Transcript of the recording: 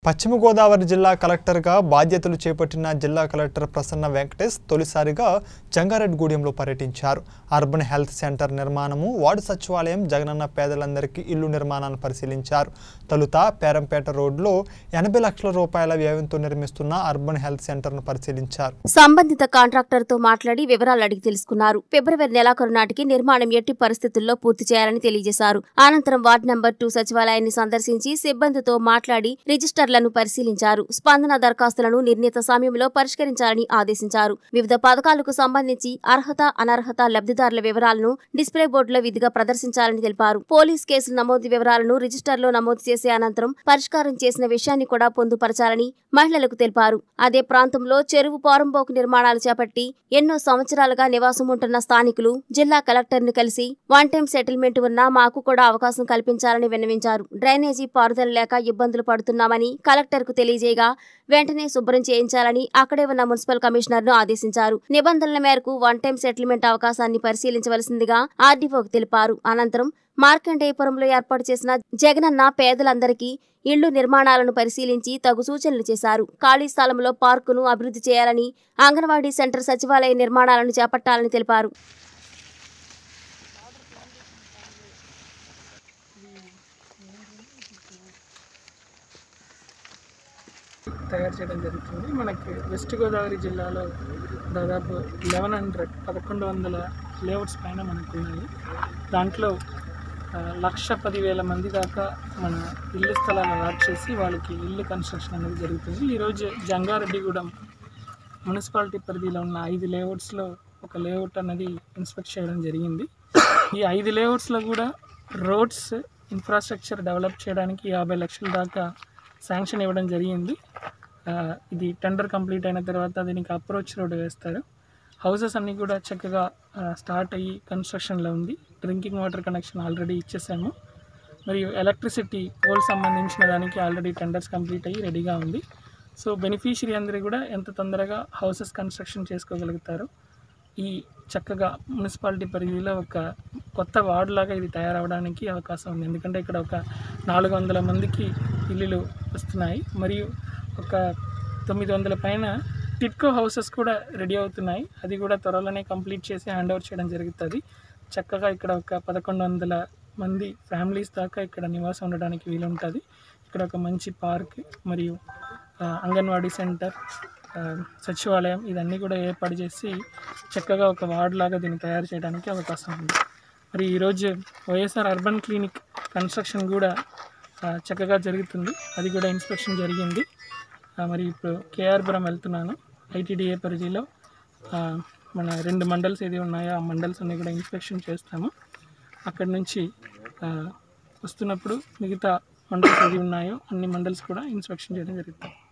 పశ్చిమ గోదావరి జిల్లా కలెక్టర్గా బాధ్యతలు చేపట్టిన జిల్లా కలెక్టర్ ప్రసన్న వెంకటేష్ తొలిసారిగా జంగారెడ్డిగూడెంలో పర్యటించారు అర్బన్ హెల్త్ సెంటర్ నిర్మాణము వార్డు సచివాలయం జగనన్న పేదలందరికీ ఇల్లు నిర్మాణాన్ని పరిశీలించారు తొలుత పేరంపేట రోడ్లో ఎనభై లక్షల రూపాయల వ్యయంతో నిర్మిస్తున్న అర్బన్ హెల్త్ సెంటర్ను పరిశీలించారు సంబంధిత కాంట్రాక్టర్ తో మాట్లాడి వివరాలు అడిగి తెలుసుకున్నారు ఫిబ్రవరి నెలాఖరు నాటికి నిర్మాణం ఎట్టి పరిస్థితుల్లో పూర్తి చేయాలని తెలియజేశారు అనంతరం వార్డు నంబర్ టూ సచివాలయాన్ని సందర్శించి సిబ్బందితో మాట్లాడి రిజిస్టర్లను పరిశీలించారు స్పందన దరఖాస్తులను నిర్ణీత సమయంలో పరిష్కరించాలని ఆదేశించారు వివిధ పథకాలకు సంబంధించి అర్హత అనర్హత లబ్ధిదారుల వివరాలను డిస్ప్లే బోర్డులో విధిగా ప్రదర్శించాలని తెలిపారు పోలీస్ కేసుల నమోదు వివరాలను రిజిస్టర్లో నమోదు చేసే అనంతరం పరిష్కారం చేసిన విషయాన్ని కూడా పొందుపరచాలని మహిళలకు తెలిపారు అదే ప్రాంతంలో చెరువు పారంబోకు నిర్మాణాలు చేపట్టి ఎన్నో సంవత్సరాలుగా నివాసం ఉంటున్న స్థానికులు జిల్లా కలెక్టర్ ని కలిసి వన్ టైం సెటిల్మెంట్ ఉన్నా మాకు కూడా అవకాశం కల్పించాలని విన్నవించారు డ్రైనేజీ పారుదల లేక ఇబ్బందులు పడుతున్నామని కలెక్టర్ కు తెలియజేయగా వెంటనే శుభ్రం చేయించాలని అక్కడే ఉన్న మున్సిపల్ కమిషనర్ ను ఆదేశించారు నిబంధనల మేరకు వన్ టైం సెటిల్మెంట్ అవకాశాన్ని పరిశీలించవలసిందిగా ఆర్డీఓకు తెలిపారు అనంతరం మార్కండేయపురంలో ఏర్పాటు చేసిన జగనన్న పేదలందరికీ ఇళ్లు నిర్మాణాలను పరిశీలించి తగు సూచనలు చేశారు ఖాళీ స్థలంలో పార్కును అభివృద్ధి చేయాలని అంగన్వాడీ సెంటర్ సచివాలయ నిర్మాణాలను చేపట్టాలని తెలిపారు తయారు చేయడం జరుగుతుంది మనకి వెస్ట్ గోదావరి జిల్లాలో దాదాపు లెవెన్ హండ్రెడ్ పదకొండు వందల లేఅవుట్స్ పైన మనకు ఉన్నాయి దాంట్లో ఆ, లక్ష పదివేల మంది దాకా మన ఇల్లు స్థలాలు అలాట్ చేసి వాళ్ళకి ఇల్లు కన్స్ట్రక్షన్ అనేది జరుగుతుంది ఈరోజు జంగారెడ్డిగూడెం మున్సిపాలిటీ పరిధిలో ఉన్న ఐదు లేఅవుట్స్లో ఒక లేఅవుట్ అనేది ఇన్స్పెక్ట్ చేయడం జరిగింది ఈ ఐదు లేఅవుట్స్లో కూడా రోడ్స్ ఇన్ఫ్రాస్ట్రక్చర్ డెవలప్ చేయడానికి యాభై లక్షల దాకా శాంక్షన్ ఇవ్వడం జరిగింది ఆ, ఇది టెండర్ కంప్లీట్ అయిన తర్వాత దీనికి అప్రోచ్ రోడ్ వేస్తారు హౌసెస్ అన్నీ కూడా చక్కగా ఆ, స్టార్ట్ అయ్యి కన్స్ట్రక్షన్లో ఉంది డ్రింకింగ్ వాటర్ కనెక్షన్ ఆల్రెడీ ఇచ్చేసాము మరియు ఎలక్ట్రిసిటీ పోల్ సంబంధించిన దానికి ఆల్రెడీ టెండర్స్ కంప్లీట్ అయ్యి రెడీగా ఉంది సో బెనిఫిషియరీ అందరూ కూడా ఎంత తొందరగా హౌసెస్ కన్స్ట్రక్షన్ చేసుకోగలుగుతారో ఈ చక్కగా మున్సిపాలిటీ పరిధిలో ఒక కొత్త వార్డు లాగా ఇది తయారవడానికి అవకాశం ఉంది ఎందుకంటే ఇక్కడ ఒక నాలుగు వందల మందికి ఇల్లులు వస్తున్నాయి మరియు ఒక తొమ్మిది వందల పైన టిట్కో హౌసెస్ కూడా రెడీ అవుతున్నాయి అది కూడా త్వరలోనే కంప్లీట్ చేసి హ్యాండ్ ఓవర్ చేయడం జరుగుతుంది చక్కగా ఇక్కడ ఒక పదకొండు వందల మంది ఫ్యామిలీస్ దాకా ఇక్కడ నివాసం ఉండడానికి వీలుంటుంది ఇక్కడ ఒక మంచి పార్క్ మరియు ఆ, అంగన్వాడీ సెంటర్ ఆ, సచివాలయం ఇదన్నీ కూడా ఏర్పాటు చేసి చక్కగా ఒక వార్డ్ లాగా దీన్ని తయారు చేయడానికి అవకాశం ఉంది మరి ఈరోజు వైఎస్ఆర్ అర్బన్ క్లినిక్ కన్స్ట్రక్షన్ కూడా ఆ, చక్కగా జరుగుతుంది అది కూడా ఇన్స్పెక్షన్ జరిగింది ఆ, మరి ఇప్పుడు కేఆర్పురం వెళ్తున్నాను ఐటీడీఏ పరిధిలో ఆ, మన రెండు మండల్స్ ఏది ఉన్నాయో ఆ మండల్స్ అన్ని కూడా ఇన్స్పెక్షన్ చేస్తాము అక్కడి నుంచి ఆ, వస్తున్నప్పుడు మిగతా మండల్స్ ఏది ఉన్నాయో అన్ని మండల్స్ కూడా ఇన్స్పెక్షన్ చేయడం జరుగుతుంది